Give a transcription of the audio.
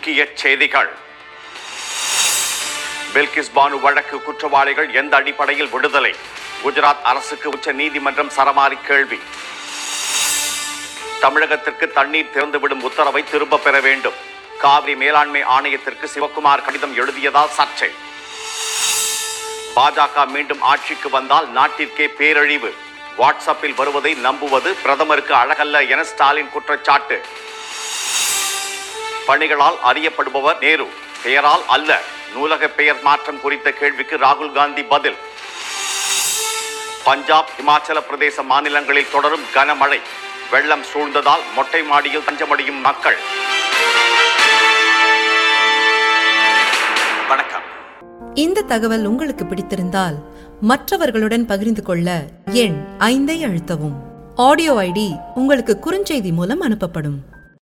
முக்கிய செய்திகள் பில்கிஸ் பானு வழக்கு குற்றவாளிகள் எந்த அடிப்படையில் விடுதலை குஜராத் அரசுக்கு உச்ச நீதிமன்றம் சரமாரி கேள்வி தமிழகத்திற்கு தண்ணீர் திறந்துவிடும் உத்தரவை திரும்ப பெற வேண்டும் காவிரி மேலாண்மை ஆணையத்திற்கு சிவக்குமார் கடிதம் எழுதியதால் சர்ச்சை பாஜக மீண்டும் ஆட்சிக்கு வந்தால் நாட்டிற்கே பேரழிவு வாட்ஸ்அப்பில் வருவதை நம்புவது பிரதமருக்கு அழகல்ல என ஸ்டாலின் குற்றச்சாட்டு பணிகளால் அறியப்படுபவர் நேரு பெயரால் அல்ல நூலக பெயர் மாற்றம் குறித்த கேள்விக்கு ராகுல் காந்தி பதில் பஞ்சாப் இமாச்சல பிரதேச மாநிலங்களில் தொடரும் கனமழை வெள்ளம் சூழ்ந்ததால் மொட்டை மாடியில் தஞ்சமடையும் மக்கள் வணக்கம் இந்த தகவல் உங்களுக்கு பிடித்திருந்தால் மற்றவர்களுடன் பகிர்ந்து கொள்ள எண் ஐந்தை அழுத்தவும் ஆடியோ ஐடி உங்களுக்கு குறுஞ்செய்தி மூலம் அனுப்பப்படும்